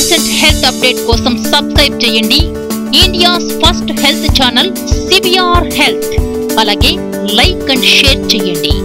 Latest health update కోసం subscribe చేయండి India's first health channel CBR health అలాగే like and share చేయండి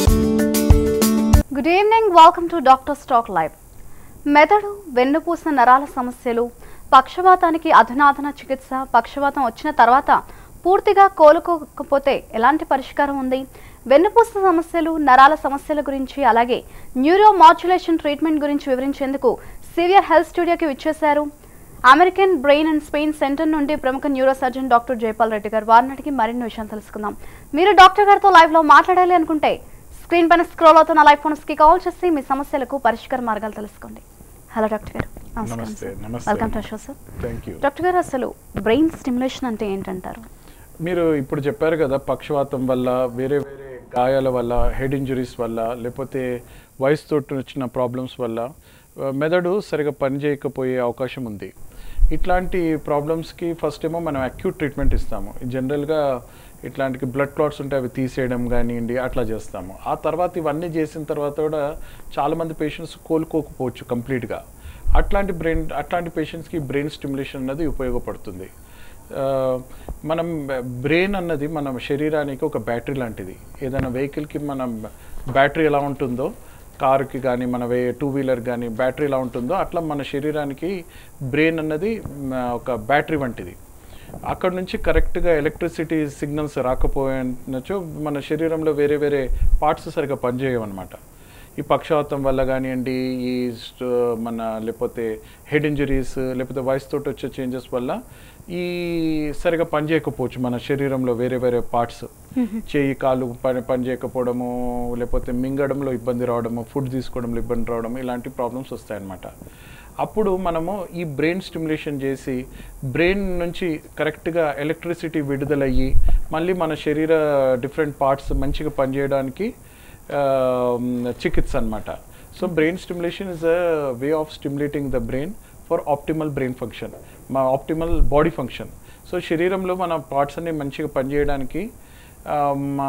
good evening welcome to doctor stock live మెదడు వెన్నుపూస నరాల సమస్యలు పక్షవాతానికి అధునాతన చికిత్స పక్షవాతం వచ్చిన తర్వాత పూర్తిగా కోలుకోకపోతే ఎలాంటి పరిష్కారం ఉంది వెన్నుపూస సమస్యలు నరాల సమస్యల గురించి అలాగే న్యూరో మాడ్యులేషన్ ట్రీట్మెంట్ గురించి వివరించేందుకు సివియర్ హెల్త్ స్టూడియోకి విచ్చేశారు American brain and spine center నుండి ప్రముఖ neuro surgeon doctor Jayapal Reddy garu వారిని అడిగి మరిన్ని విషయాలు తెలుసుకుందాం మీరు డాక్టర్ గారితో లైవ్లో మాట్లాడాలి అనుకుంటే స్క్రీన్ పైన స్క్రోల్ అవుతున్న లైవ్ ఫోన్స్ కి కాల్ చేసి మీ సమస్యలకు పరిష్కార మార్గాలు తెలుసుకోండి హలో డాక్టర్ గారు నమస్కారం నమస్తే, సార్. నమస్తే. Welcome to show sir thank you doctor garu అసలు బ్రెయిన్ స్టిమ్యులేషన్ అంటే ఏంటంటారు మీరు ఇప్పుడు చెప్పారు కదా పక్షవాతం వల్ల వేరే వేరే గాయాల వల్ల హెడ్ ఇంజరీస్ వల్ల లేకపోతే వయసుతో వచ్చిన ప్రాబ్లమ్స్ వల్ల ఆ, మెదడు సరిగా పనిచేయకపోయే అవకాశం ఉంది ఇట్లాంటి ప్రాబ్లమ్స్కి ఫస్ట్ ఏమో మనం అక్యూట్ ట్రీట్మెంట్ ఇస్తాము జనరల్గా ఇట్లాంటి బ్లడ్ క్లాట్స్ ఉంటే అవి తీసేయడం కానివ్వండి అట్లా చేస్తాము ఆ తర్వాత ఇవన్నీ చేసిన తర్వాత కూడా చాలామంది పేషెంట్స్ కోలుకోకపోవచ్చు కంప్లీట్గా అట్లాంటి బ్రెయిన్ అట్లాంటి పేషెంట్స్కి బ్రెయిన్ స్టిమ్యులేషన్ అన్నది ఉపయోగపడుతుంది ఆ, మనం బ్రెయిన్ అన్నది మన శరీరానికి ఒక బ్యాటరీ లాంటిది ఏదైనా వెహికల్కి మనం బ్యాటరీ ఎలా ఉంటుందో కారుకి కానీ మన వే టూ వీలర్ కానీ బ్యాటరీ ఎలా ఉంటుందో అట్లా మన శరీరానికి బ్రెయిన్ అన్నది మ, ఒక బ్యాటరీ వంటిది అక్కడ నుంచి కరెక్ట్గా ఎలక్ట్రిసిటీ సిగ్నల్స్ రాకపోయినచో మన శరీరంలో వేరే వేరే పార్ట్స్ సరిగా పనిచేయవన్నమాట ఈ పక్షవాతం వల్ల కానివ్వండి ఈ స్ట్- మన లేకపోతే హెడ్ ఇంజరీస్ లేకపోతే వయసుతో వచ్చే చేంజెస్ వల్ల ఈ సరిగా పనిచేయకపోవచ్చు మన శరీరంలో వేరే వేరే పార్ట్స్ చేయి కాలు పని పనిచేయకపోవడము లేకపోతే మింగడంలో ఇబ్బంది రావడము ఫుడ్ తీసుకోవడంలో ఇబ్బంది రావడం ఇలాంటి ప్రాబ్లమ్స్ వస్తాయన్నమాట అప్పుడు మనము ఈ బ్రెయిన్ స్టిమ్యులేషన్ చేసి బ్రెయిన్ నుంచి కరెక్ట్గా ఎలక్ట్రిసిటీ విడుదలయ్యి మళ్ళీ మన శరీర డిఫరెంట్ పార్ట్స్ మంచిగా పనిచేయడానికి ఆ, చికిత్స అనమాట so brain stimulation is a way of stimulating the brain for optimal brain function మా ఆప్టిమల్ బాడీ ఫంక్షన్ సో శరీరంలో మన పార్ట్స్ అన్ని మంచిగా పనిచేయడానికి ఆ, మా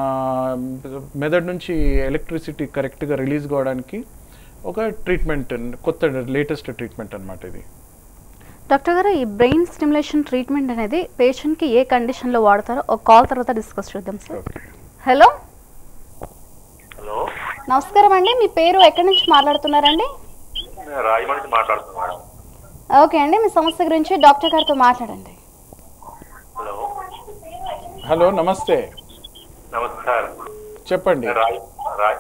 మెదడు నుంచి ఎలక్ట్రిసిటీ కరెక్ట్గా రిలీజ్ కావడానికి ఒక ట్రీట్మెంట్ కొత్త లేటెస్ట్ ట్రీట్మెంట్ అనమాట ఇది డాక్టర్ గారు ఈ బ్రెయిన్ స్టిమ్యులేషన్ ట్రీట్మెంట్ అనేది పేషెంట్ కి ఏ కండిషన్ లో వాడతారో ఒక కాల్ తర్వాత డిస్కస్ చేద్దాం సార్ ఓకే హలో హలో నమస్కారం అండి మీ పేరు ఎక్కడి నుంచి మాట్లాడుతున్నారండి నేను రాజమండ్రి నుంచి మాట్లాడుతున్నాను మేడం ఓకే అండి మీ సమస్య గురించి డాక్టర్ గారితో మాట్లాడండి హలో హలో నమస్తే నమస్తే సార్ చెప్పండి నేను రాజ్ రాజ్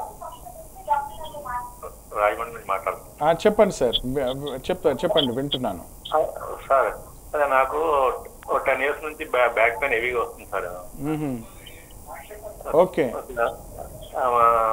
రాజమండ్రి నుంచి మాట్లాడుతున్నాను ఆ, చెప్పండి సార్ చెప్తా చెప్పండి వింటున్నాను ఆ, సార్ అదే నాకు ఒక టెన్ ఇయర్స్ నుంచి బ్యా బ్యాక్ పెయిన్ హెవీగా వస్తుంది సార్ మ్మ్. ఓకే ఆ,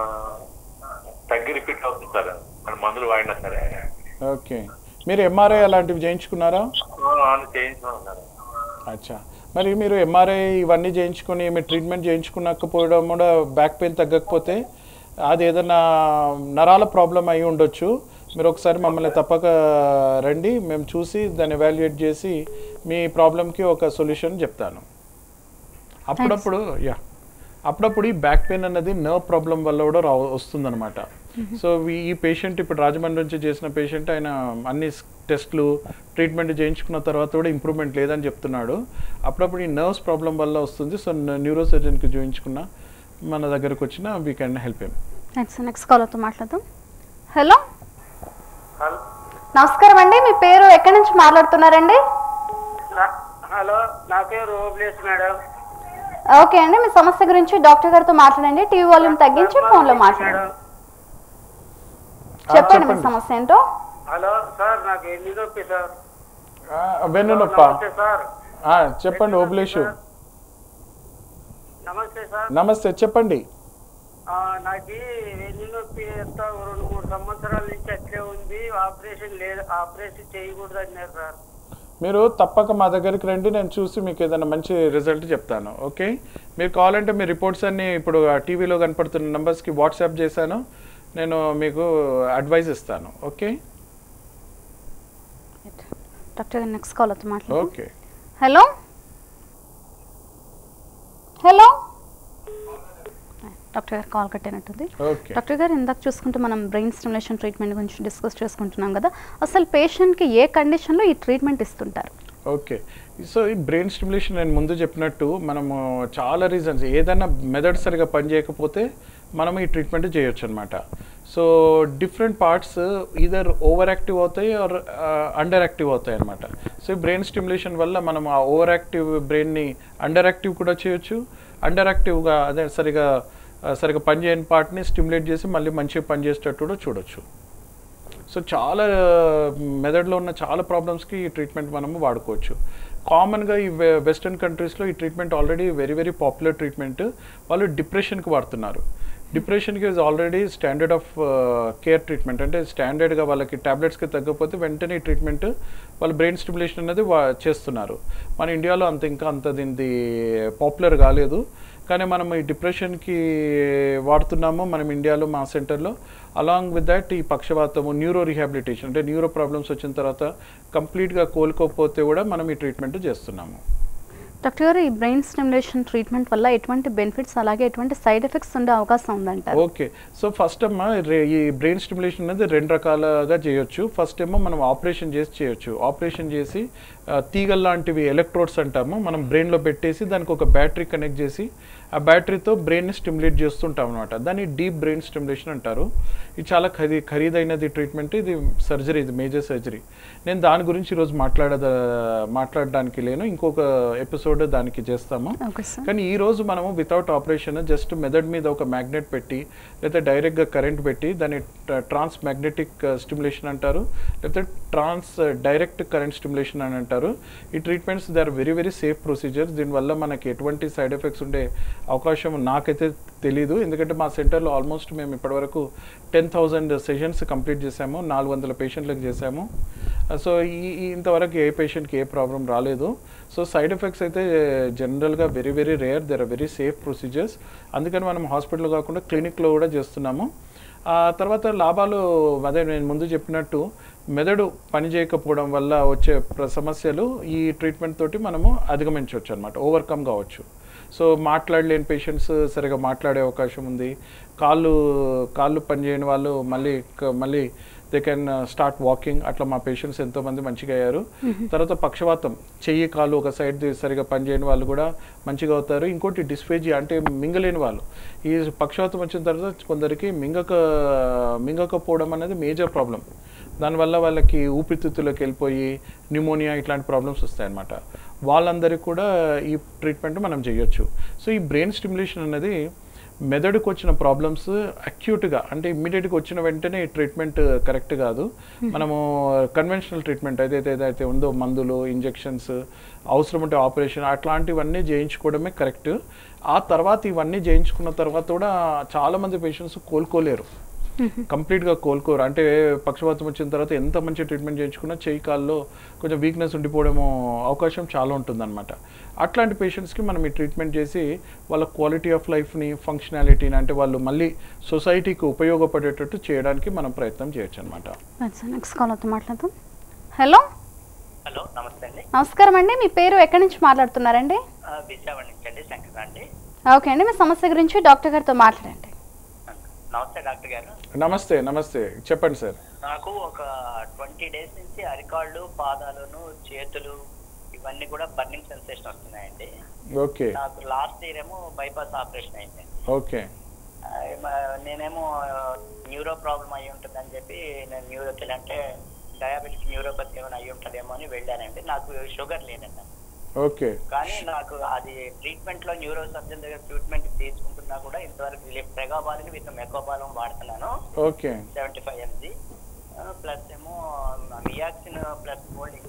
తగ్గి రిపీట్ అవుతుంది సార్ మన మందులు వాడినా సరే ఓకే మీరు ఎంఆర్ఐ అలాంటివి చేయించుకున్నారా ఆన్ చేయించుకున్నాను సార్ అచ్చా మరి మీరు ఎంఆర్ఐ ఇవన్నీ చేయించుకొని మీరు ట్రీట్మెంట్ చేయించుకున్నకపోవడం కూడా బ్యాక్ పెయిన్ తగ్గకపోతే అది ఏదైనా నరాల ప్రాబ్లం అయి ఉండొచ్చు మీరు ఒకసారి మమ్మల్ని తప్పక రండి మేము చూసి దాన్ని ఎవాల్యుయేట్ చేసి మీ ప్రాబ్లంకి ఒక సొల్యూషన్ చెప్తాను అప్పుడప్పుడు యా అప్పుడప్పుడు ఈ బ్యాక్ పెయిన్ అన్నది నర్వ్ ప్రాబ్లం వల్ల కూడా రా వస్తుందన్నమాట సో ఈ- ఈ పేషెంట్ ఇప్పుడు రాజమండ్రి నుంచి చేసిన పేషెంట్ ఆయన అన్ని టెస్ట్లు ట్రీట్మెంట్ చేయించుకున్న తర్వాత కూడా ఇంప్రూవ్మెంట్ లేదని చెప్తున్నాడు అప్పుడప్పుడు ఈ నర్వ్స్ ప్రాబ్లం వల్ల వస్తుంది సో న్యూరో సర్జన్కి చూపించుకున్న మన దగ్గరకు వచ్చిన we can help him next next కాల్తో మాట్లాడదాం హలో హలో నమస్కారం అండి మీ పేరు ఎక్కడి నుంచి మాట్లాడుతున్నారండి నా- హలో నా పేరు ఓబ్లేస్ మేడం ఓకే అండి మీ సమస్య గురించి డాక్టర్ గారితో మాట్లాడండి టీవీ వాల్యూమ్ తగ్గించి ఫోన్లో మాట్లాడండి మేడం చెప్పండి మీ చెప్పండి. సమస్య ఏంటో హలో సార్ నాకు ఎన్ని నొప్పి సార్ వెన్ను నొప్ప నమస్తే సార్ ఆ, చెప్పండి ఓబ్లేషు నమస్తే సార్ నమస్తే చెప్పండి ఆ, నాకు ఎన్ని నొప్పి ఎంత రెండు మూడు సంవత్సరాల నుంచి అట్లే ఉంది ఆపరేషన్ లేదు ఆపరేషన్ చేయకూడదు అన్నారు సార్ మీరు తప్పక మా దగ్గరికి రండి నేను చూసి మీకు ఏదైనా మంచి రిజల్ట్ చెప్తాను ఓకే మీరు కావాలంటే మీ రిపోర్ట్స్ అన్ని ఇప్పుడు ఆ టీవీలో కనపడుతున్న నెంబర్స్కి వాట్సాప్ చేశాను నేను మీకు అడ్వైస్ ఇస్తాను ఓకే డాక్టర్ గారు నెక్స్ట్ కాల్తో మాట్లాడండి ఓకే హలో హలో డాక్టర్ గారు కాల్ కట్టినట్టుంది ఓకే డాక్టర్ గారు ఇందాక చూసుకుంటే మనం బ్రెయిన్ స్టిమ్యులేషన్ ట్రీట్మెంట్ గురించి డిస్కస్ చేసుకుంటున్నాం కదా అసలు పేషెంట్కి ఏ కండిషన్లో ఈ ట్రీట్మెంట్ ఇస్తుంటారు ఓకే సో ఈ బ్రెయిన్ స్టిమ్యులేషన్ నేను ముందు చెప్పినట్టు మనము చాలా రీజన్స్ ఏదైనా మెథడ్ సరిగా పనిచేయకపోతే మనం ఈ ట్రీట్మెంట్ చేయొచ్చు అనమాట so different parts either over active అవుతాయి ఆర్ అండర్ యాక్టివ్ అవుతాయి అనమాట సో ఈ బ్రెయిన్ స్టిమ్యులేషన్ వల్ల మనం ఆ ఓవర్ యాక్టివ్ బ్రెయిన్ని అండర్ యాక్టివ్ కూడా చేయొచ్చు అండర్ యాక్టివ్గా అదే సరిగా ఆ, సరిగా పనిచేయని పార్ట్ని స్టిమ్యులేట్ చేసి మళ్ళీ మంచిగా పనిచేసేటట్టు కూడా చూడొచ్చు సో చాలా మెథడ్లో ఉన్న చాలా ప్రాబ్లమ్స్కి ఈ ట్రీట్మెంట్ మనము వాడుకోవచ్చు కామన్గా ఈ వెస్టర్న్ కంట్రీస్లో ఈ treatment already very very popular treatment వాళ్ళు డిప్రెషన్కి వాడుతున్నారు డిప్రెషన్కి is already standard of care treatment అంటే స్టాండర్డ్గా వాళ్ళకి టాబ్లెట్స్కి తగ్గకపోతే వెంటనే ఈ ట్రీట్మెంట్ వాళ్ళు బ్రెయిన్ స్టిమ్యులేషన్ అనేది వా చేస్తున్నారు మన ఇండియాలో అంత ఇంకా అంత దీనిది పాపులర్ కాలేదు కానీ మనం ఈ డిప్రెషన్కి వాడుతున్నాము మనం ఇండియాలో మా సెంటర్లో అలాంగ్ విత్ దట్ ఈ పక్షవాతము న్యూరో రిహాబిలిటేషన్ అంటే న్యూరో ప్రాబ్లమ్స్ వచ్చిన తర్వాత కంప్లీట్గా కోలుకోకపోతే కూడా మనం ఈ ట్రీట్మెంట్ చేస్తున్నాము డాక్టర్ గారు ఈ బ్రెయిన్ స్టిమ్యులేషన్ ట్రీట్మెంట్ వల్ల ఎటువంటి బెనిఫిట్స్ అలాగే ఎటువంటి సైడ్ ఎఫెక్ట్స్ ఉండే అవకాశం ఉందంటారు ఓకే సో ఫస్ట్ అమ్మ రే- ఈ బ్రెయిన్ స్టిమ్యులేషన్ అనేది రెండు రకాలుగా చేయొచ్చు ఫస్ట్ ఏమో మనం ఆపరేషన్ చేసి చేయొచ్చు ఆపరేషన్ చేసి ఆ, తీగల్ లాంటివి ఎలక్ట్రోడ్స్ అంటాము మనం బ్రెయిన్లో పెట్టేసి దానికి ఒక బ్యాటరీ కనెక్ట్ చేసి ఆ బ్యాటరీతో బ్రెయిన్ని స్టిమ్యులేట్ చేస్తుంటాం అనమాట దాన్ని డీప్ బ్రెయిన్ స్టిమ్యులేషన్ అంటారు ఇది చాలా ఖరీ ఖరీదైనది ట్రీట్మెంట్ ఇది సర్జరీ ఇది మేజర్ సర్జరీ నేను దాని గురించి ఈరోజు మాట్లాడద మాట్లాడడానికి లేను ఇంకొక ఎపిసోడ్ దానికి చేస్తాము ఓకే సార్ కానీ ఈ రోజు మనము వితౌట్ ఆపరేషన్ జస్ట్ మెథడ్ మీద ఒక మ్యాగ్నెట్ పెట్టి లేకపోతే డైరెక్ట్గా కరెంట్ పెట్టి దాన్ని ట్రాన్స్ మ్యాగ్నెటిక్ స్టిమ్యులేషన్ అంటారు లేకపోతే ట్రాన్స్ డైరెక్ట్ కరెంట్ స్టిమ్యులేషన్ అని అంటారు ఈ treatments they are very very safe procedures దీనివల్ల మనకి ఎటువంటి సైడ్ ఎఫెక్ట్స్ ఉండే అవకాశం నాకైతే తెలీదు ఎందుకంటే మా సెంటర్లో ఆల్మోస్ట్ మేము ఇప్పటివరకు టెన్ థౌజండ్ సెషన్స్ కంప్లీట్ చేసాము నాలుగు వందల పేషెంట్లకు చేసాము సో ఈ ఈ ఇంతవరకు ఏ పేషెంట్కి ఏ ప్రాబ్లం రాలేదు సో సైడ్ ఎఫెక్ట్స్ అయితే జనరల్గా very very rare there are very safe procedures అందుకని మనం హాస్పిటల్ కాకుండా క్లినిక్లో కూడా చేస్తున్నాము ఆ తర్వాత లాభాలు అదే నేను ముందు చెప్పినట్టు మెదడు పని చేయకపోవడం వల్ల వచ్చే ప్ర- సమస్యలు ఈ ట్రీట్మెంట్ తోటి మనము అధిగమించవచ్చు అనమాట ఓవర్కమ్ కావచ్చు సో మాట్లాడలేని పేషెంట్స్ సరిగా మాట్లాడే అవకాశం ఉంది కాళ్ళు కాళ్ళు పనిచేయని వాళ్ళు మళ్ళీ క- మళ్ళీ దే కెన్ స్టార్ట్ వాకింగ్ అట్లా మా పేషెంట్స్ ఎంతోమంది మంచిగా అయ్యారు తర్వాత పక్షవాతం చెయ్యి కాలు ఒక సైడ్ సరిగా పనిచేయని వాళ్ళు కూడా మంచిగా అవుతారు ఇంకోటి డిస్ఫేజీ అంటే మింగలేని వాళ్ళు ఈ పక్షవాతం వచ్చిన తర్వాత కొందరికి మింగక మింగకపోవడం అనేది మేజర్ ప్రాబ్లం దానివల్ల వాళ్ళకి ఊపిరితిత్తులోకి వెళ్ళిపోయి న్యూమోనియా ఇట్లాంటి ప్రాబ్లమ్స్ వస్తాయన్నమాట వాళ్ళందరికీ కూడా ఈ ట్రీట్మెంట్ మనం చేయొచ్చు సో ఈ బ్రెయిన్ స్టిమ్యులేషన్ అనేది మెదడుకు వచ్చిన ప్రాబ్లమ్స్ అక్యూట్గా అంటే ఇమ్మీడియట్గా వచ్చిన వెంటనే ఈ ట్రీట్మెంట్ కరెక్ట్ కాదు మనము కన్వెన్షనల్ ట్రీట్మెంట్ ఏదైతే ఏదైతే ఉందో మందులు ఇంజెక్షన్స్ అవసరం ఉంటే ఆపరేషన్ అట్లాంటివన్నీ చేయించుకోవడమే కరెక్ట్ ఆ తర్వాత ఇవన్నీ చేయించుకున్న తర్వాత కూడా చాలామంది పేషెంట్స్ కోలుకోలేరు కంప్లీట్గా కోలుకోరు అంటే పక్షపాతం వచ్చిన తర్వాత ఎంత మంచి ట్రీట్మెంట్ చేయించుకున్నా చెయ్యి కాల్లో కొంచెం వీక్నెస్ ఉండిపోవడము అవకాశం చాలా ఉంటుందన్నమాట అట్లాంటి పేషెంట్స్కి మనం ఈ ట్రీట్మెంట్ చేసి వాళ్ళ క్వాలిటీ ఆఫ్ లైఫ్ని ఫంక్షనాలిటీని అంటే వాళ్ళు మళ్ళీ సొసైటీకి ఉపయోగపడేటట్టు చేయడానికి మనం ప్రయత్నం చేయొచ్చు అనమాట సార్ నెక్స్ట్ కాల్ అవుతూ మాట్లాడదాం హలో హలో నమస్తే అండి నమస్కారం అండి మీ పేరు ఎక్కడి నుంచి మాట్లాడుతున్నారండి ఆ, విజయవాడ నుంచి అండి శంకర్ అండి ఓకే అండి మీ సమస్య గురించి డాక్టర్ గారితో మాట్లాడండి నమస్తే డాక్టర్ గారు నమస్తే నమస్తే చెప్పండి సార్ నాకు ఒక ట్వంటీ డేస్ నుంచి అరికాళ్ళు పాదాలను చేతులు ఇవన్నీ కూడా బర్నింగ్ సెన్సేషన్ వస్తున్నాయండి ఓకే నాకు లాస్ట్ ఇయర్ ఏమో బైపాస్ ఆపరేషన్ అయింది ఓకే ఆ, మ- నేనేమో న్యూరో ప్రాబ్లం అయి ఉంటుందని చెప్పి నేను న్యూరోకి అంటే డయాబెటిక్ న్యూరోపతి ఏమైనా అయి ఉంటుందేమో అని వెళ్ళానండి నాకు షుగర్ లేదండి ఓకే కానీ నాకు అది ట్రీట్మెంట్ లో న్యూరో సర్జన్ దగ్గర ట్రీట్మెంట్ తీసుకుంటున్నా కూడా ఇంతవరకు రిలీఫ్ ప్రెగాబాలిన్ విత్ మెకోబాలం వాడుతున్నాను okay seventy five mg plus ఏమో మియాక్సిన్ ప్లస్ గోల్డ్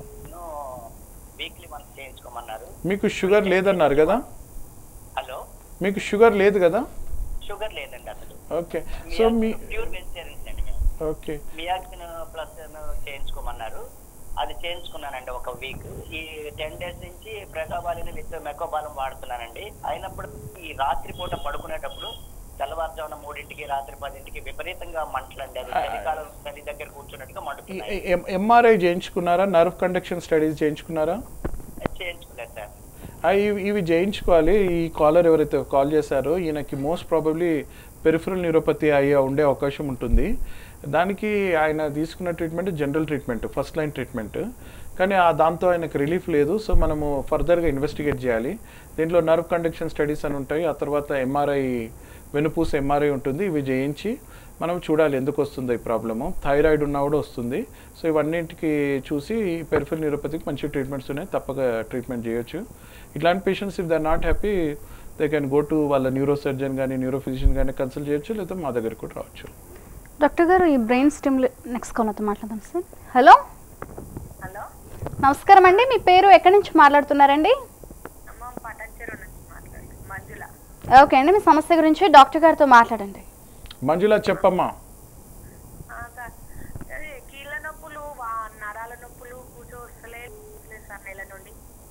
వీక్లీ వన్స్ చేయించుకోమన్నారు మీకు షుగర్ లేదన్నారు కదా హలో మీకు షుగర్ లేదు కదా షుగర్ లేదండి అసలు ఓకే సో మీ ప్యూర్ వెజిటేరియన్స్ అండి మేము ఓకే మియాక్సిన్ ప్లస్ చేయించుకోమన్నారు అది చేయించుకున్నానండి ఒక వీక్ ఈ టెన్ డేస్ నుంచి ప్రెగాబాలిన్ విత్ మెకోబాలం వాడుతున్నానండి అయినప్పుడు ఈ రాత్రి పూట పడుకునేటప్పుడు తెల్లవారుజామున మూడింటికి రాత్రి పదింటికి విపరీతంగా మంటలండి అది చలికాలం చలి దగ్గర కూర్చున్నట్టుగా మండుతున్నాయి ఎంఆర్ఐ చేయించుకున్నారా నర్వ్ కండక్షన్ స్టడీస్ చేయించుకున్నారా చేయించుకోలేదు సార్ ఆ, ఇవి ఇవి చేయించుకోవాలి ఈ కాలర్ ఎవరైతే కాల్ చేశారో ఈయనకి మోస్ట్ ప్రాబబ్లీ పెరిఫరల్ న్యూరోపతి అయ్యే ఉండే అవకాశం ఉంటుంది దానికి ఆయన తీసుకున్న treatment general treatment first line treatment కానీ ఆ దాంతో ఆయనకు రిలీఫ్ లేదు సో మనము ఫర్దర్గా ఇన్వెస్టిగేట్ చేయాలి దీంట్లో నర్వ్ కండక్షన్ స్టడీస్ అని ఉంటాయి ఆ తర్వాత ఎంఆర్ఐ వెనుపూస ఎంఆర్ఐ ఉంటుంది ఇవి చేయించి మనం చూడాలి ఎందుకు వస్తుందో ఈ ప్రాబ్లము థైరాయిడ్ ఉన్నా కూడా వస్తుంది సో ఇవన్నింటికి చూసి పెరిఫల్ న్యూరోపతికి మంచి ట్రీట్మెంట్స్ ఉన్నాయి తప్పక ట్రీట్మెంట్ చేయొచ్చు ఇట్లాంటి patients if they not happy they can go to వాళ్ళ న్యూరో సర్జన్ కానీ న్యూరో ఫిజిషియన్ కానీ కన్సల్ట్ చేయొచ్చు లేదా మా దగ్గరికి కూడా రావచ్చు డాక్టర్ గారు ఈ బ్రెయిన్ స్టిమ్యులే నెక్స్ట్ కాల్తో మాట్లాడదాం సార్ హలో హలో నమస్కారం అండి మీ పేరు ఎక్కడి నుంచి మాట్లాడుతున్నారండి అమ్మ పటంచెరు నుంచి మాట్లాడు మంజుల ఓకే అండి మీ సమస్య గురించి డాక్టర్ గారితో మాట్లాడండి మంజుల చెప్పమ్మా ఆ, సార్ అదే కీళ్ళ నొప్పులు వా- నరాల నొప్పులు కూర్చో వస్తలేదు సార్ నెల నుండి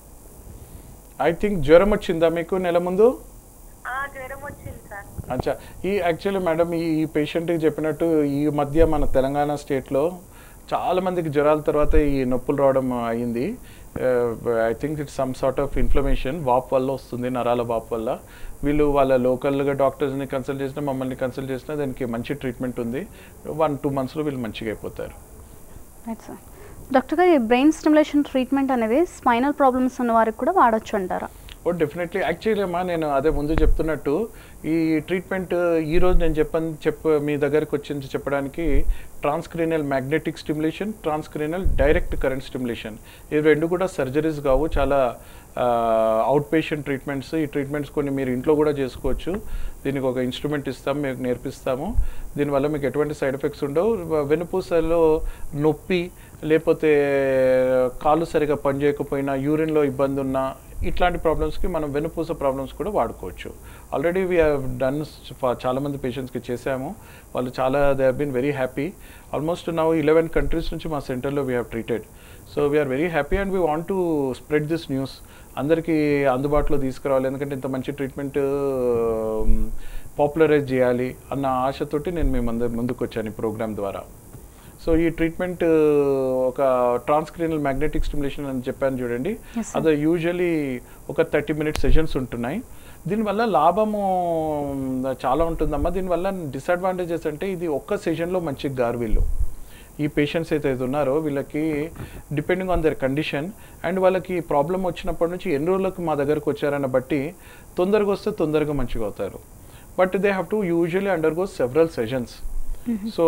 ఐ థింక్ జ్వరం వచ్చిందా మీకు నెల ముందు ఆ, జ్వరం వచ్చింది సార్ అచ్చా ఈ యాక్చువల్లీ మేడం ఈ ఈ పేషెంట్కి చెప్పినట్టు ఈ మధ్య మన తెలంగాణ స్టేట్లో చాలా మందికి జ్వరాల తర్వాత ఈ నొప్పులు రావడం అయ్యింది I think it's some sort of inflammation వాప్ వల్ల వస్తుంది నరాల వాప్ వల్ల వీళ్ళు వాళ్ళ లోకల్గా డాక్టర్స్ని కన్సల్ట్ చేసినా మమ్మల్ని కన్సల్ట్ చేసినా దానికి మంచి ట్రీట్మెంట్ ఉంది వన్ టూ మంత్స్లో వీళ్ళు మంచిగా అయిపోతారు రైట్ సార్ డాక్టర్ గారు ఈ బ్రెయిన్ స్టిమ్యులేషన్ ట్రీట్మెంట్ అనేది స్పైనల్ ప్రాబ్లమ్స్ ఉన్న వారికి కూడా వాడొచ్చు అంటారా ఓ డెఫినెట్లీ యాక్చువల్లీ అమ్మా నేను అదే ముందు చెప్తున్నట్టు ఈ ట్రీట్మెంట్ ఈ రోజు నేను చెప్పని చెప్ప మీ దగ్గరికి వచ్చింది చెప్పడానికి transcranial magnetic stimulation transcranial direct current stimulation ఇవి రెండు కూడా సర్జరీస్ కావు చాలా అవుట్ పేషెంట్ ట్రీట్మెంట్స్ ఈ ట్రీట్మెంట్స్ కొన్ని మీరు ఇంట్లో కూడా చేసుకోవచ్చు దీనికి ఒక ఇన్స్ట్రుమెంట్ ఇస్తాం మీకు నేర్పిస్తాము దీనివల్ల మీకు ఎటువంటి సైడ్ ఎఫెక్ట్స్ ఉండవు వెనుపూసలో నొప్పి లేకపోతే కాళ్ళు సరిగా పనిచేయకపోయినా యూరిన్లో ఇబ్బంది ఉన్నా ఇట్లాంటి ప్రాబ్లమ్స్కి మనం వెనుపూస ప్రాబ్లమ్స్ కూడా వాడుకోవచ్చు ఆల్రెడీ వీ హ్యావ్ డన్ చాలామంది పేషెంట్స్కి చేసాము వాళ్ళు చాలా they have been very happy almost now eleven countries నుంచి మా సెంటర్లో we have treated so we are very happy and we want to spread this news అందరికీ అందుబాటులో తీసుకురావాలి ఎందుకంటే ఇంత మంచి ట్రీట్మెంట్ పాపులరైజ్ చేయాలి అన్న ఆశతోటి నేను మీ ముందు ముందుకు వచ్చాను ఈ ప్రోగ్రామ్ ద్వారా సో ఈ ట్రీట్మెంట్ ఒక ట్రాన్స్క్రీనల్ మ్యాగ్నెటిక్ స్టిమ్యులేషన్ అని చెప్పాను చూడండి Yes, sir. అది యూజువలీ ఒక థర్టీ మినిట్ సెషన్స్ ఉంటున్నాయి దీనివల్ల లాభము చాలా ఉంటుందమ్మా దీనివల్ల డిసడ్వాంటేజెస్ అంటే ఇది ఒక్క సెషన్లో మంచిగా గారు వీళ్ళు ఈ పేషెంట్స్ అయితే ఉన్నారో వీళ్ళకి depending on their condition and వాళ్ళకి ప్రాబ్లం వచ్చినప్పటి నుంచి ఎన్ని రోజులకు మా దగ్గరకు వచ్చారన్న బట్టి తొందరగా వస్తే తొందరగా మంచిగా అవుతారు but they have to usually undergo several sessions so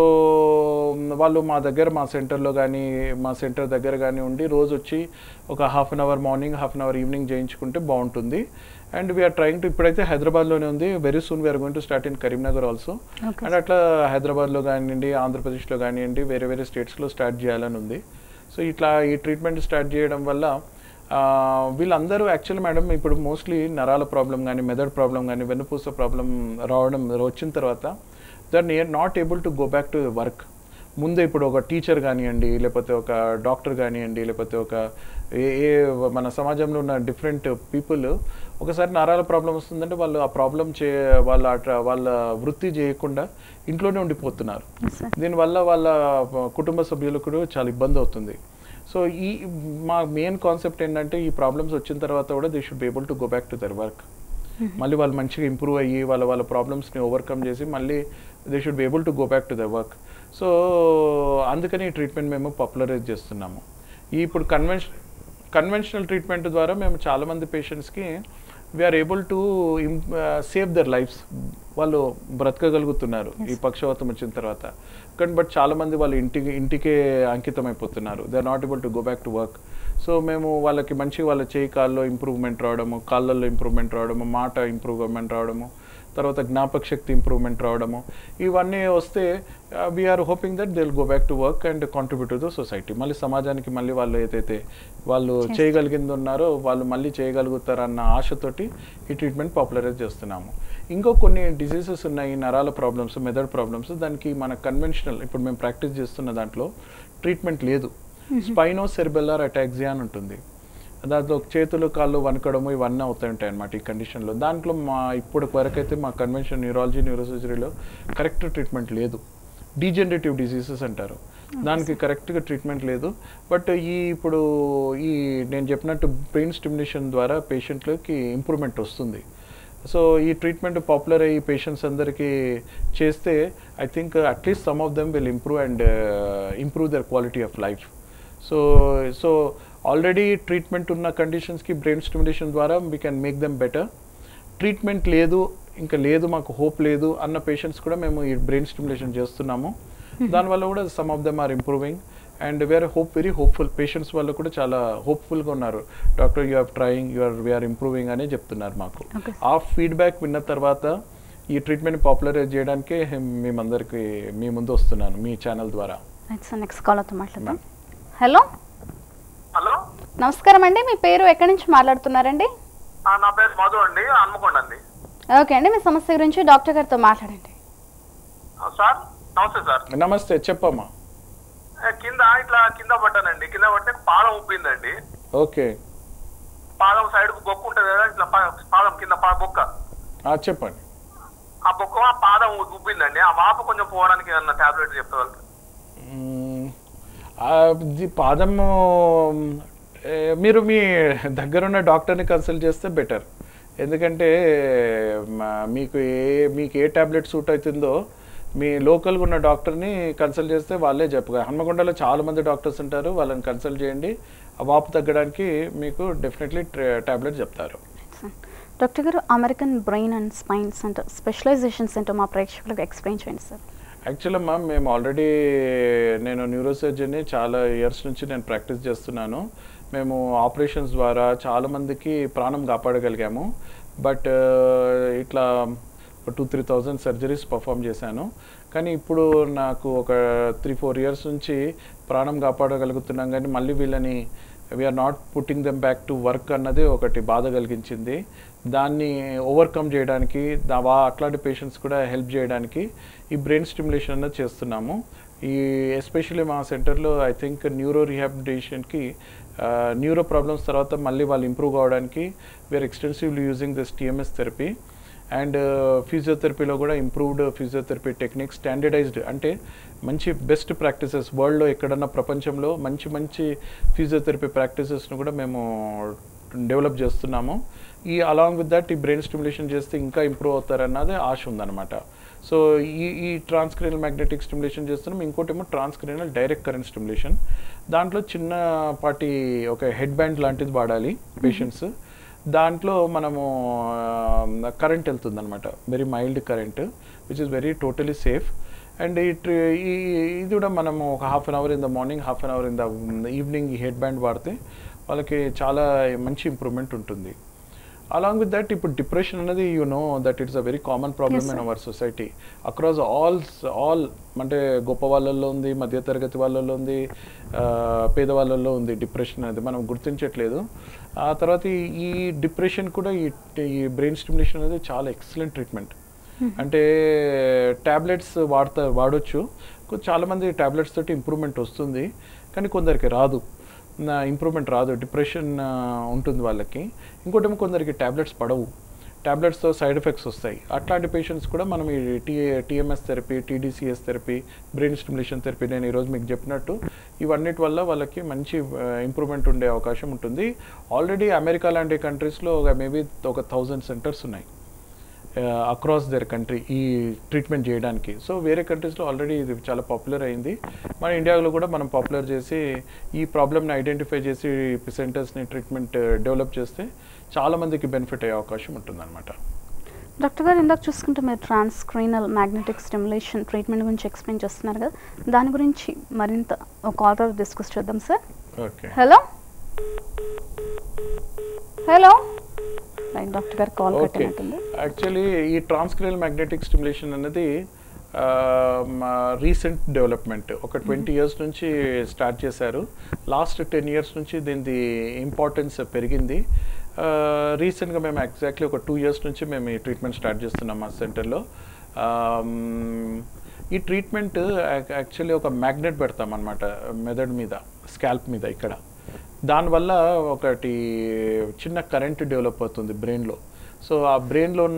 వాళ్ళు మా దగ్గర మా సెంటర్లో కానీ మా సెంటర్ దగ్గర కానీ ఉండి రోజు వచ్చి ఒక half an hour morning half an hour evening చేయించుకుంటే బాగుంటుంది అండ్ వీఆర్ ట్రయింగ్ టు ఇప్పుడైతే హైదరాబాద్లోనే ఉంది very soon we are going to start in Karimnagar also Okay, and అట్లా హైదరాబాద్లో కానివ్వండి ఆంధ్రప్రదేశ్లో కానివ్వండి వేరే వేరే స్టేట్స్లో స్టార్ట్ చేయాలని ఉంది సో ఇట్లా ఈ ట్రీట్మెంట్ స్టార్ట్ చేయడం వల్ల ఆ, వీళ్ళందరూ యాక్చువల్ మేడం ఇప్పుడు మోస్ట్లీ నరాల ప్రాబ్లం కానీ మెదడు ప్రాబ్లం కానీ వెన్నుపూస ప్రాబ్లం రావడం వచ్చిన తర్వాత their not able to go back to work ముందే ఇప్పుడు ఒక టీచర్ కానివ్వండి లేకపోతే ఒక డాక్టర్ కానివ్వండి లేకపోతే ఒక ఏ ఏ మన సమాజంలో ఉన్న డిఫరెంట్ పీపుల్ ఒకసారి నరాల ప్రాబ్లం వస్తుందంటే వాళ్ళు ఆ ప్రాబ్లం చే వాళ్ళ అట్లా వాళ్ళ వృత్తి చేయకుండా ఇంట్లోనే ఉండిపోతున్నారు Yes, sir. దీనివల్ల వాళ్ళ కుటుంబ సభ్యులకు కూడా చాలా ఇబ్బంది అవుతుంది సో ఈ మా మెయిన్ కాన్సెప్ట్ ఏంటంటే ఈ ప్రాబ్లమ్స్ వచ్చిన తర్వాత కూడా they should be able to go back to their work మళ్ళీ వాళ్ళు మంచిగా ఇంప్రూవ్ అయ్యి వాళ్ళ వాళ్ళ ప్రాబ్లమ్స్ని ఓవర్కమ్ చేసి మళ్ళీ they should be able to go back to the work so అందుకని ఈ ట్రీట్మెంట్ మేము పాపులరైజ్ చేస్తున్నాము ఈ ఇప్పుడు కన్వెన్షన్ కన్వెన్షనల్ ట్రీట్మెంట్ ద్వారా మేము చాలామంది పేషెంట్స్కి we are able to save their lives వాళ్ళు బ్రతకగలుగుతున్నారు ఈ పక్షవాతం వచ్చిన తర్వాత కానీ బట్ చాలామంది వాళ్ళు ఇంటికి ఇంటికే అంకితం అయిపోతున్నారు they are not able to go back to work so మేము వాళ్ళకి మంచి వాళ్ళ చేయి కాల్లో ఇంప్రూవ్మెంట్ రావడము కాళ్ళల్లో ఇంప్రూవ్మెంట్ రావడము మాట ఇంప్రూవ్మెంట్ రావడము తర్వాత జ్ఞాపక శక్తి ఇంప్రూవ్మెంట్ రావడము ఇవన్నీ వస్తే we are hoping that they will go back to work and contribute to the society మళ్ళీ సమాజానికి మళ్ళీ వాళ్ళు ఏదైతే వాళ్ళు చేయగలిగింది ఉన్నారో వాళ్ళు మళ్ళీ చేయగలుగుతారన్న ఆశతోటి ఈ ట్రీట్మెంట్ పాపులరైజ్ చేస్తున్నాము ఇంకో కొన్ని డిసీజెస్ ఉన్నాయి నరాల ప్రాబ్లమ్స్ మెదడు ప్రాబ్లమ్స్ దానికి మన కన్వెన్షనల్ ఇప్పుడు మేము ప్రాక్టీస్ చేస్తున్న దాంట్లో ట్రీట్మెంట్ లేదు స్పైనో సెర్బెల్లార్ అటాక్సియా అని ఉంటుంది దాంట్లో చేతులు కాళ్ళు వనకడము ఇవన్నీ అవుతాయి ఉంటాయి అనమాట ఈ కండిషన్లో దాంట్లో మా ఇప్పుడు వరకు అయితే మా కన్వెన్షన్ న్యూరాలజీ న్యూరోసర్జరీలో కరెక్ట్ ట్రీట్మెంట్ లేదు డీజనరేటివ్ డిసీజెస్ అంటారు దానికి కరెక్ట్గా ట్రీట్మెంట్ లేదు బట్ ఈ ఇప్పుడు ఈ నేను చెప్పినట్టు బ్రెయిన్ స్టిమ్యులేషన్ ద్వారా పేషెంట్లకి ఇంప్రూవ్మెంట్ వస్తుంది సో ఈ ట్రీట్మెంట్ పాపులర్ అయ్యి పేషెంట్స్ అందరికీ చేస్తే I think at least some of them will improve and improve their quality of life so so already treatment ఉన్న కండిషన్స్కి బ్రెయిన్ స్టిమ్యులేషన్ ద్వారా we can make them better treatment లేదు ఇంకా లేదు మాకు హోప్ లేదు అన్న పేషెంట్స్ కూడా మేము ఈ బ్రెయిన్ స్టిమ్యులేషన్ చేస్తున్నాము దానివల్ల కూడా some of them are improving and we are hope very hopeful patients వాళ్ళు కూడా చాలా హోప్ఫుల్గా ఉన్నారు doctor you are trying you are we are improving అని చెప్తున్నారు మాకు Okay. ఆ ఫీడ్బ్యాక్ విన్న తర్వాత ఈ ట్రీట్మెంట్ పాపులరైజ్ చేయడానికే మేమందరికి మీ ముందు వస్తున్నాను మీ ఛానల్ ద్వారా రైట్ సార్ నెక్స్ట్ కాలర్తో మాట్లాడదాం హలో హలో నమస్కారం అండి మీ పేరు ఎక్కడి నుంచి మాట్లాడుతున్నారండి ఆ, నా పేరు మధు అండి హన్మకొండ అండి ఓకే అండి మీ సమస్య గురించి డాక్టర్ గారితో మాట్లాడండి ఆ, సార్ నమస్తే సార్ నమస్తే చెప్పమ్మా ఏ, కింద ఇట్లా కింద పడ్డానండి కింద పడితే పాదం ఉబ్బిందండి ఓకే పాదం సైడ్ కు బొక్క ఉంటుంది కదా ఇట్లా పా- పాదం కింద పా- బొక్క ఆ, చెప్పండి ఆ బొక్క ఆ పాదం ఉ- ఉబ్బిందండి ఆ వాపు కొంచెం పోవడానికి ఏమన్నా టాబ్లెట్ చెప్తే వాళ్ళకి మ్మ్. ఆ, ఇది పాదము ఏ, మీరు మీ దగ్గరున్న డాక్టర్ని కన్సల్ట్ చేస్తే బెటర్ ఎందుకంటే మా- మీకు ఏ మీకు ఏ టాబ్లెట్ సూట్ అవుతుందో మీ లోకల్గా ఉన్న డాక్టర్ని కన్సల్ట్ చేస్తే వాళ్ళే చెప్పగా హన్మకొండలో చాలా మంది డాక్టర్స్ ఉంటారు వాళ్ళని కన్సల్ట్ చేయండి ఆ వాపు తగ్గడానికి మీకు డెఫినెట్లీ టాబ్లెట్ చెప్తారు డాక్టర్ గారు American brain and spine centre specialization centre మా ప్రేక్షకులకు ఎక్స్ప్లెయిన్ చేయండి సార్ యాక్చువల్లీ అమ్మా మేము ఆల్రెడీ నేను న్యూరోసర్జన్ని చాలా ఇయర్స్ నుంచి నేను ప్రాక్టీస్ చేస్తున్నాను మేము ఆపరేషన్స్ ద్వారా చాలామందికి ప్రాణం కాపాడగలిగాము బట్ ఇట్లా two three thousand surgeries perform చేశాను కానీ ఇప్పుడు నాకు ఒక త్రీ ఫోర్ ఇయర్స్ నుంచి ప్రాణం కాపాడగలుగుతున్నాం కానీ మళ్ళీ వీళ్ళని we are not putting them back to work అన్నది ఒకటి బాధ కలిగించింది దాన్ని ఓవర్కమ్ చేయడానికి దా వా అట్లాంటి పేషెంట్స్ కూడా హెల్ప్ చేయడానికి ఈ బ్రెయిన్ స్టిమ్యులేషన్ అన్నది చేస్తున్నాము ఈ ఎస్పెషల్లీ మా సెంటర్లో ఐ థింక్ న్యూరో రిహాబిలిటేషన్కి న్యూరో ప్రాబ్లమ్స్ తర్వాత మళ్ళీ వాళ్ళు ఇంప్రూవ్ కావడానికి we are extensively using this TMS therapy and ఫిజియోథెరపీలో కూడా ఇంప్రూవ్డ్ ఫిజియోథెరపీ టెక్నిక్స్ స్టాండర్డైజ్డ్ అంటే మంచి బెస్ట్ ప్రాక్టీసెస్ వరల్డ్లో ఎక్కడన్నా ప్రపంచంలో మంచి మంచి ఫిజియోథెరపీ ప్రాక్టీసెస్ను కూడా మేము డెవలప్ చేస్తున్నాము ఈ అలాంగ్ విత్ దట్ ఈ బ్రెయిన్ స్టిమ్యులేషన్ చేస్తే ఇంకా ఇంప్రూవ్ అవుతారన్నది ఆశ ఉందన్నమాట సో ఈ ఈ ట్రాన్స్క్రీనల్ మ్యాగ్నెటిక్ స్టిమ్యులేషన్ చేస్తున్నాం ఇంకోటి ఏమో ట్రాన్స్క్రీనల్ డైరెక్ట్ కరెంట్ స్టిమ్యులేషన్ దాంట్లో చిన్నపాటి ఒక హెడ్ బ్యాండ్ లాంటిది వాడాలి పేషెంట్స్ దాంట్లో మనము కరెంట్ వెళ్తుంది అనమాట very mild current which is very totally safe and ఈ ట్రి- ఈ ఇది కూడా మనము ఒక half an hour in the morning half an hour in the evening ఈ హెడ్ బ్యాండ్ వాడితే వాళ్ళకి చాలా మంచి ఇంప్రూవ్మెంట్ ఉంటుంది అలాంగ్ విత్ దట్ ఇప్పుడు డిప్రెషన్ అనేది you know that it's a very common problem in our society across all all అంటే గొప్ప వాళ్ళల్లో ఉంది మధ్యతరగతి వాళ్ళల్లో ఉంది ఆ, పేదవాళ్ళల్లో ఉంది డిప్రెషన్ అనేది మనం గుర్తించట్లేదు ఆ తర్వాత ఈ- ఈ డిప్రెషన్ కూడా ఈ ఈ బ్రెయిన్ స్టిమ్యులేషన్ అనేది చాలా ఎక్సలెంట్ ట్రీట్మెంట్ అంటే ట్యాబ్లెట్స్ వాడతా వాడొచ్చు కొ- చాలామంది ట్యాబ్లెట్స్ తోటి ఇంప్రూవ్మెంట్ వస్తుంది కానీ కొందరికి రాదు నా ఇంప్రూవ్మెంట్ రాదు డిప్రెషన్ ఉంటుంది వాళ్ళకి ఇంకోటేమో కొందరికి ట్యాబ్లెట్స్ పడవు ట్యాబ్లెట్స్తో సైడ్ ఎఫెక్ట్స్ వస్తాయి అట్లాంటి పేషెంట్స్ కూడా మనం ఈ T TMS therapy TDCS therapy brain stimulation therapy నేను ఈరోజు మీకు చెప్పినట్టు ఇవన్నిటి వల్ల వాళ్ళకి మంచి ఇంప్రూవ్మెంట్ ఉండే అవకాశం ఉంటుంది ఆల్రెడీ అమెరికా లాంటి కంట్రీస్లో ఒక మేబీ ఒక థౌజండ్ సెంటర్స్ ఉన్నాయి అక్రాస్ దర్ కంట్రీ ఈ ట్రీట్మెంట్ చేయడానికి సో వేరే కంట్రీస్లో ఆల్రెడీ ఇది చాలా పాపులర్ అయింది మన ఇండియాలో కూడా మనం పాపులర్ చేసి ఈ ప్రాబ్లమ్ని ఐడెంటిఫై చేసి సెంటర్స్ని ట్రీట్మెంట్ డెవలప్ చేస్తే చాలా మందికి బెనిఫిట్ అయ్యే అవకాశం ఉంటుందన్నమాట డాక్టర్ గారు ఇందాక చూసుకుంటే మీరు ట్రాన్స్క్రీనల్ మ్యాగ్నెటిక్ స్టిమ్యులేషన్ ట్రీట్మెంట్ గురించి ఎక్స్ప్లెయిన్ చేస్తున్నారు కదా దాని గురించి మరింత ఒక కాల్ డిస్కస్ చేద్దాం sir okay hello hello right doctor గారు కాల్ ఓకే కట్టినట్టుంది యాక్చువల్లీ ఈ ట్రాన్స్క్రినల్ మ్యాగ్నెటిక్ స్టిమ్యులేషన్ అనేది రీసెంట్ డెవలప్మెంట్ ఒక ట్వంటీ ఇయర్స్ నుంచి స్టార్ట్ చేశారు లాస్ట్ టెన్ ఇయర్స్ నుంచి దీనిది ఇంపార్టెన్స్ పెరిగింది రీసెంట్గా మేము ఎగ్జాక్ట్లీ ఒక టూ ఇయర్స్ నుంచి మేము ఈ ట్రీట్మెంట్ స్టార్ట్ చేస్తున్నాం మా సెంటర్లో ఈ ట్రీట్మెంట్ యాక్చువల్లీ ఒక మ్యాగ్నెట్ పెడతాం అనమాట మెదడు మీద స్కాల్ప్ మీద ఇక్కడ దానివల్ల ఒకటి చిన్న కరెంట్ డెవలప్ అవుతుంది బ్రెయిన్లో సో ఆ బ్రెయిన్లో ఉన్న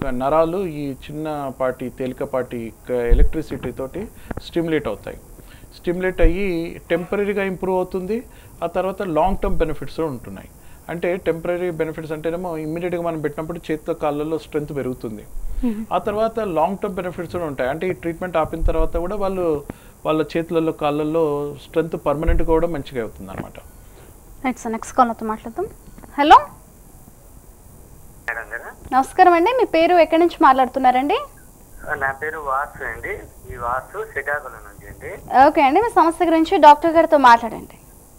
నరాలు ఈ చిన్నపాటి తేలికపాటి ఎలక్ట్రిసిటీ తోటి స్టిమ్యులేట్ అవుతాయి స్టిమ్యులేట్ అయ్యి టెంపరీగా ఇంప్రూవ్ అవుతుంది ఆ తర్వాత లాంగ్ టర్మ్ బెనిఫిట్స్ ఉంటున్నాయి అంటే టెంపరీ బెనిఫిట్స్ అంటేనేమో ఇమ్మీడియట్గా మనం పెట్టినప్పుడు చేతితో కాళ్ళల్లో స్ట్రెంత్ పెరుగుతుంది ఆ తర్వాత లాంగ్ టర్మ్ బెనిఫిట్స్ కూడా ఉంటాయి అంటే ఈ ట్రీట్మెంట్ ఆపిన తర్వాత కూడా వాళ్ళు వాళ్ళ చేతులలో కాళ్ళల్లో స్ట్రెంత్ పర్మనెంట్గా కూడా మంచిగా అవుతుంది అనమాట రైట్ సార్ నెక్స్ట్ కాల్తో మాట్లాడదాం హలో మేడం గారు నమస్కారం అండి మీ పేరు ఎక్కడి నుంచి మాట్లాడుతున్నారండి నా పేరు వాసు అండి ఈ వాసు శ్రీకాకుళం నుంచి అండి ఓకే అండి మీ సమస్య గురించి డాక్టర్ గారితో మాట్లాడండి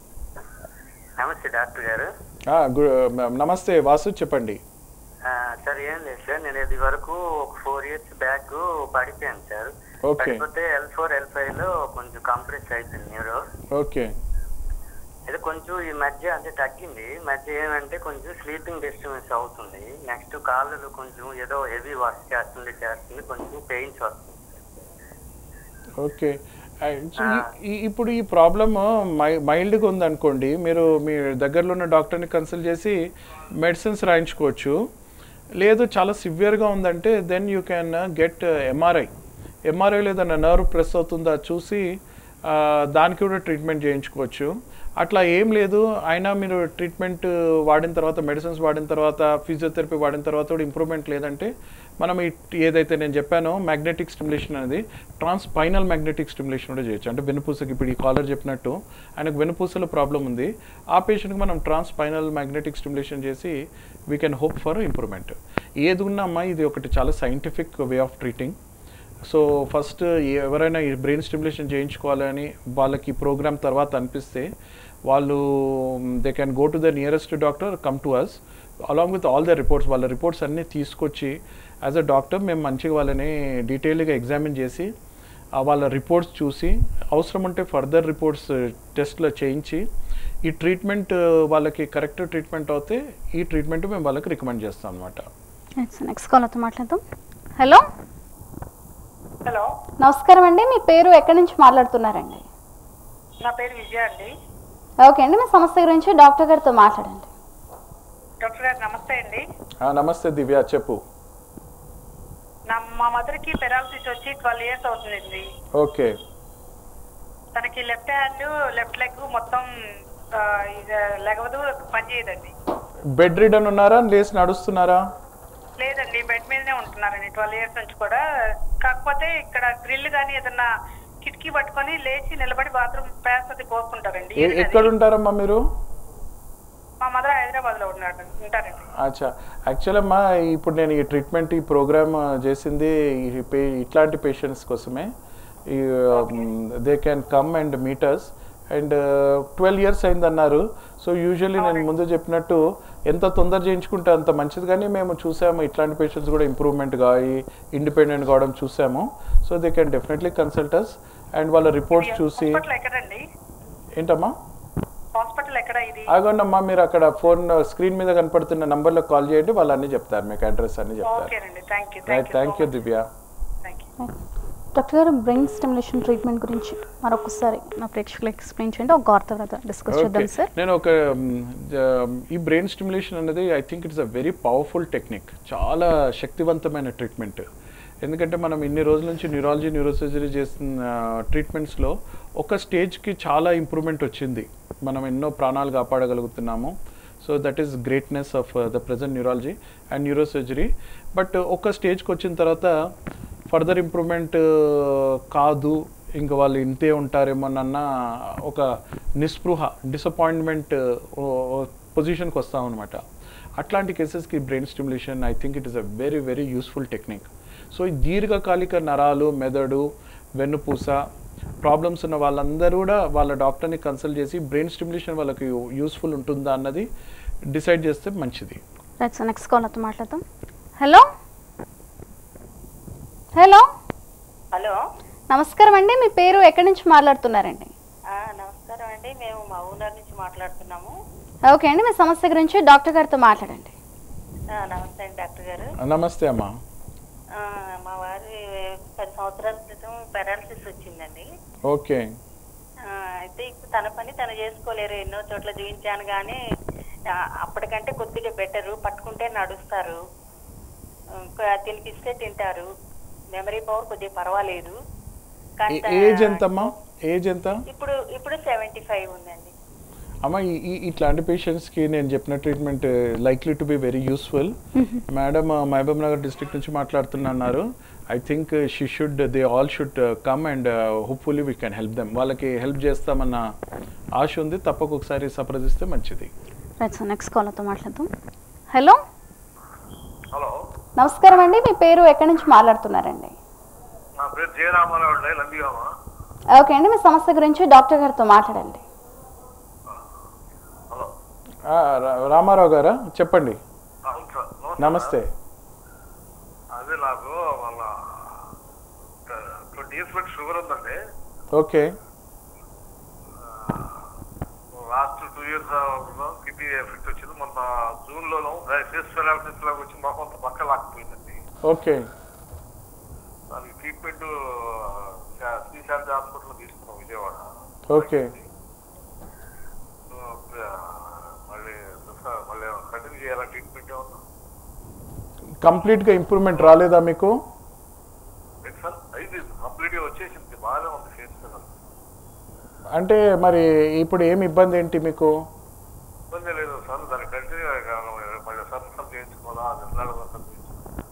నమస్తే డాక్టర్ గారు ఆ, గు- మ- నమస్తే వాసు చెప్పండి ఆ, సార్ ఏం లేదు సార్ నేను ఇది వరకు ఒక ఫోర్ ఇయర్స్ బ్యాక్ పడిపోయాను సార్ ఓకే పడిపోతే ఎల్ ఫోర్ ఎల్ ఫైవ్ లో కొంచెం కంప్రెస్ అయిపోయింది న్యూరో ఓకే అయితే కొంచెం ఈ మధ్య అంటే తగ్గింది ఈ మధ్య ఏమంటే కొంచెం స్లీపింగ్ డిస్టర్బెన్స్ అవుతుంది నెక్స్ట్ కాళ్ళు కొంచెం ఏదో హెవీ వాష్ చేస్తుంది చేస్తుంది కొంచెం పెయిన్స్ వస్తుంది ఓకే ఆ, సో ఈ- ఈ- ఇప్పుడు ఈ ప్రాబ్లమ్ మై మైల్డ్గా ఉందనుకోండి మీరు మీ దగ్గరలో ఉన్న డాక్టర్ని కన్సల్ట్ చేసి మెడిసిన్స్ రాయించుకోవచ్చు లేదు చాలా సివియర్గా ఉందంటే then you can get MRI MRI ఏదైనా నర్వ్ ప్రెస్ అవుతుందా చూసి ఆ, దానికి కూడా ట్రీట్మెంట్ చేయించుకోవచ్చు అట్లా ఏం లేదు అయినా మీరు ట్రీట్మెంట్ వాడిన తర్వాత మెడిసిన్స్ వాడిన తర్వాత ఫిజియోథెరపీ వాడిన తర్వాత కూడా ఇంప్రూవ్మెంట్ లేదంటే మనం ఈ ఏదైతే నేను చెప్పానో మ్యాగ్నెటిక్ స్టిమ్యులేషన్ అనేది ట్రాన్స్పైనల్ మ్యాగ్నెటిక్ స్టిమ్యులేషన్ కూడా చేయొచ్చు అంటే వెనుపూసకి ఇప్పుడు ఈ కాలర్ చెప్పినట్టు ఆయనకు వెనుపూసలో ప్రాబ్లం ఉంది ఆ పేషెంట్కి మనం ట్రాన్స్పైనల్ మ్యాగ్నెటిక్ స్టిమ్యులేషన్ చేసి we can hope for improvement ఏది ఉన్నామా ఇది ఒకటి చాలా scientific way of treating so first ఎవరైనా ఈ బ్రెయిన్ స్టిమ్యులేషన్ చేయించుకోవాలని వాళ్ళకి ప్రోగ్రామ్ తర్వాత అనిపిస్తే వాళ్ళు they can go to the nearest doctor come to us along with all the reports వాళ్ళ రిపోర్ట్స్ అన్నీ తీసుకొచ్చి యాజ్ అ డాక్టర్ మేము మంచిగా వాళ్ళని డీటెయిల్గా ఎగ్జామిన్ చేసి ఆ వాళ్ళ రిపోర్ట్స్ చూసి అవసరం ఉంటే ఫర్దర్ రిపోర్ట్స్ టెస్ట్లో చేయించి ఈ ట్రీట్మెంట్ వాళ్ళకి కరెక్ట్ ట్రీట్మెంట్ అవుతే ఈ ట్రీట్మెంట్ మేము వాళ్ళకి రికమెండ్ చేస్తాం అనమాట రైట్ సార్ నెక్స్ట్ కాల్తో మాట్లాడదాం హలో హలో నమస్కారం అండి మీ పేరు ఎక్కడి నుంచి మాట్లాడుతున్నారండి నా పేరు విజయ అండి ఓకే అండి మీ సమస్య గురించి డాక్టర్ గారితో మాట్లాడండి డాక్టర్ గారు నమస్తే అండి నమస్తే దివ్య చెప్పు నా మా మదర్ కి పెరాలసిస్ వచ్చి ట్వెల్వ్ ఇయర్స్ అవుతుందండి ఓకే తనకి లెఫ్ట్ హ్యాండ్ లెఫ్ట్ లెగ్ మొత్తం ఆ, ఇది లెగవదు పనిచేయదండి బెడ్ రిడన్ ఉన్నారా లేచి నడుస్తున్నారా లేదండి బెడ్ మీదనే ఉంటున్నారండి ట్వెల్వ్ ఇయర్స్ నుంచి కూడా కాకపోతే ఇక్కడ గ్రిల్ కానీ ఏదన్నా కిటికీ పట్టుకొని లేచి నిలబడి బాత్రూమ్ ప్యాస్ అది పోసుకుంటారండి ఎ- ఎక్కడ ఉంటారమ్మా మీరు మా మదర్ హైదరాబాద్ లో ఉన్నారు ఉంటారండి అచ్చా యాక్చువల్ అమ్మా ఇప్పుడు నేను ఈ ట్రీట్మెంట్ ఈ ప్రోగ్రామ్ చేసింది ఈ పే- ఇట్లాంటి పేషెంట్స్ కోసమే ఈ they can come and metres and twelve years అయిందన్నారు సో యూజువల్లీ నేను ముందు చెప్పినట్టు ఎంత తొందర చేయించుకుంటే అంత మంచిది కానీ మేము చూసాము ఇట్లాంటి పేషెంట్స్ కూడా ఇంప్రూవ్మెంట్ కాయి ఇండిపెండెంట్ కావడం చూసాము so they can definitely consulters and వాళ్ళ రిపోర్ట్స్ చూసి హాస్పిటల్ ఎక్కడండి ఏంటమ్మా హాస్పిటల్ ఎక్కడ ఇది ఆగోండమ్మా మీరు అక్కడ ఫోన్ స్క్రీన్ మీద కనపడుతున్న నంబర్లో కాల్ చేయండి వాళ్ళు అన్ని చెప్తారు మీకు అడ్రస్ అన్ని చెప్తారు ఓకేనండి thank you right thank you Divya thank you doctor గారు బ్రెయిన్ స్టిమ్యులేషన్ ట్రీట్మెంట్ గురించి మరొకసారి మా ప్రేక్షకులకు ఎక్స్ప్లెయిన్ చేయండి ఒక గార్త తర్వాత డిస్కస్ చేద్దాం Okay. సార్ నేను ఒక మ్, జ- ఈ బ్రెయిన్ స్టిమ్యులేషన్ అనేది I think it's a very powerful technique చాలా శక్తివంతమైన ట్రీట్మెంట్ ఎందుకంటే మనం ఇన్ని రోజుల నుంచి న్యూరాలజీ న్యూరోసర్జరీ చేస్తున్న ట్రీట్మెంట్స్లో ఒక స్టేజ్కి చాలా ఇంప్రూవ్మెంట్ వచ్చింది మనం ఎన్నో ప్రాణాలు కాపాడగలుగుతున్నాము so that is greatness of the present neurology and neurosurgery but ఒక స్టేజ్కి వచ్చిన తర్వాత ఫర్దర్ ఇంప్రూవ్మెంట్ కాదు ఇంకా వాళ్ళు ఇంతే ఉంటారేమోనన్న ఒక నిస్పృహ డిసప్పాయింట్మెంట్ పొజిషన్కి వస్తామన్నమాట అట్లాంటి కేసెస్కి brain stimulation I think it is a very very useful technique so ఈ దీర్ఘకాలిక నరాలు మెదడు వెన్నుపూస ప్రాబ్లమ్స్ ఉన్న వాళ్ళందరూ కూడా వాళ్ళ డాక్టర్ని కన్సల్ట్ చేసి బ్రెయిన్ స్టిమ్యులేషన్ వాళ్ళకి యూస్ఫుల్ ఉంటుందా అన్నది డిసైడ్ చేస్తే మంచిది రైట్ సార్ నెక్స్ట్ కాల్ అయితే మాట్లాడదాం హలో హలో హలో నమస్కారం అండి మీ పేరు ఎక్కడి నుంచి మాట్లాడుతున్నారండి ఆ, నమస్కారం అండి మేము మా ఊనర్ నుంచి మాట్లాడుతున్నాము ఓకే అండి మీ సమస్య గురించి డాక్టర్ గారితో మాట్లాడండి ఆ, నమస్తే అండి డాక్టర్ గారు నమస్తే అమ్మా ఆ, మా వారి పది సంవత్సరాల క్రితం పెరాలసిస్ వచ్చిందండి ఓకే ఆ, అయితే ఇప్పుడు తన పని తను చేసుకోలేరు ఎన్నో చోట్ల చూపించాను కానీ ఆ, అప్పటికంటే కొద్దిగా బెటరు పట్టుకుంటే నడుస్తారు ఇంకా తినిపిస్తే తింటారు మెమరీ పవర్ కొద్దిగా పర్వాలేదు కానీ ఏ- ఏజ్ ఎంతమ్మా ఏజ్ ఎంత ఇప్పుడు ఇప్పుడు సెవెంటీ ఫైవ్ ఉందండి అమ్మ ఈ ఈ- ఇట్లాంటి పేషెంట్స్కి నేను చెప్పిన treatment likely to be very useful madam Mahabubnagar district నుంచి మాట్లాడుతున్నారు I think she should they all should come and hopefully we can help them వాళ్ళకి హెల్ప్ చేస్తామన్న ఆశ ఉంది తప్పక ఒకసారి సంప్రదిస్తే మంచిది రైట్ సార్ నెక్స్ట్ కాలర్తో మాట్లాడదాం హలో హలో నమస్కారం అండి మీ పేరు ఎక్కడి నుంచి మాట్లాడుతున్నారండి నా పేరు జయరామారావు అండి నందిగామ ఓకే అండి మీ సమస్య గురించి డాక్టర్ గారితో మాట్లాడండి హలో ఆ, రా- రామారావు గారా చెప్పండి అవును సార్ నమస్తే అదే నాకు వాళ్ళ ట్వంటీ ఇయర్స్ బట్టి షుగర్ ఉందండి okay last two years kidney effect వచ్చింది మొన్న జూన్ లోను ఫేస్ పెరాలసిస్ లాగా వచ్చి మొహం అంతా పక్క లాక్కుపోయిందండి ఓకే దానికి ట్రీట్మెంట్ శ్రీశాంతి హాస్పిటల్ తీసుకున్నాం విజయవాడ ఓకే సో, ఆ, మళ్ళీ సార్ మళ్ళీ కంటిన్యూ చేయాలా ట్రీట్మెంట్ ఏమన్నా కంప్లీట్గా ఇంప్రూవ్మెంట్ రాలేదా మీకు లేదు సార్ అయింది కంప్లీట్ గా వచ్చేసింది బాగానే ఉంది ఫేస్ పెరాలసిస్ అంటే మరి ఇప్పుడు ఏమి ఇబ్బంది ఏంటి మీకు ఇబ్బంది లేదు సార్ దాన్ని కంటిన్యూ మళ్ళీ సర్సం చేయించుకోవాలా అది ఎన్నాళ్ళు సర్సం చేయించుకోవాలా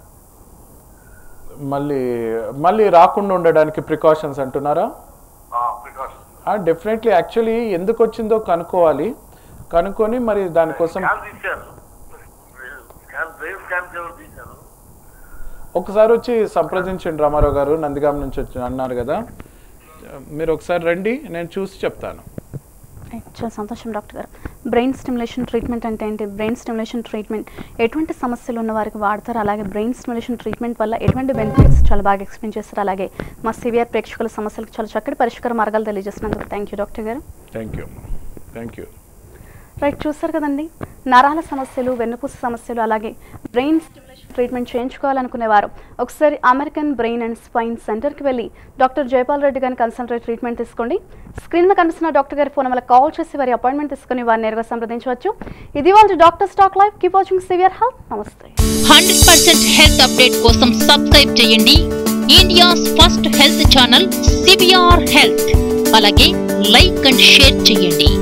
మళ్ళీ మళ్ళీ రాకుండా ఉండడానికి ప్రికాషన్స్ అంటున్నారా ప్రికాషన్ డెఫినెట్లీ యాక్చువల్లీ ఎందుకు వచ్చిందో కనుక్కోవాలి కనుక్కొని మరి దానికోసం స్కాన్ తీశారు స్కాన్ బ్రెయిన్ స్కాన్ ఎవరు తీశారు ఒకసారి వచ్చి సంప్రదించండి రామారావు గారు నందిగాం నుంచి వచ్చి అన్నారు కదా మీరు ఒకసారి రండి నేను చూసి చెప్తాను రైట్, చాలా సంతోషం డాక్టర్ గారు బ్రెయిన్ స్టిమ్యులేషన్ ట్రీట్మెంట్ అంటే ఏంటి బ్రెయిన్ స్టిమ్యులేషన్ ట్రీట్మెంట్ ఎటువంటి సమస్యలు ఉన్న వారికి వాడతారు అలాగే బ్రెయిన్ స్టిమ్యులేషన్ ట్రీట్మెంట్ వల్ల ఎటువంటి బెనిఫిట్స్ చాలా బాగా ఎక్స్ప్లెయిన్ చేస్తారు అలాగే మా సివిఆర్ ప్రేక్షకుల సమస్యలకు చాలా చక్కటి పరిష్కార మార్గాలు తెలియజేసినందుకు థ్యాంక్ యూ డాక్టర్ గారు thank you thank you right చూస్తారు కదండి నరాల సమస్యలు వెన్నుపూస సమస్యలు అలాగే బ్రెయిన్ స్టిమ్యులేషన్ ట్రీట్మెంట్ చేయించుకోవాలనుకునేవారు ఒకసారి అమెరికన్ బ్రెయిన్ అండ్ స్పైన్ సెంటర్కి వెళ్ళి డాక్టర్ జయపాల్ రెడ్డి గారిని కన్సల్ట్ అయ్యి ట్రీట్మెంట్ తీసుకోండి స్క్రీన్ మీద కనిపిస్తున్న డాక్టర్ గారి ఫోన్ వల్ల కాల్ చేసి వారి అపాయింట్మెంట్ తీసుకుని వారిని నేరుగా సంప్రదించవచ్చు ఇది వాళ్ళ doctor stock live keep watching severe health నమస్తే హండ్రెడ్ పర్సెంట్ హెల్త్ అప్డేట్ కోసం సబ్స్క్రైబ్ చేయండి India's first health channel CBR health అలాగే లైక్ అండ్ షేర్ చేయండి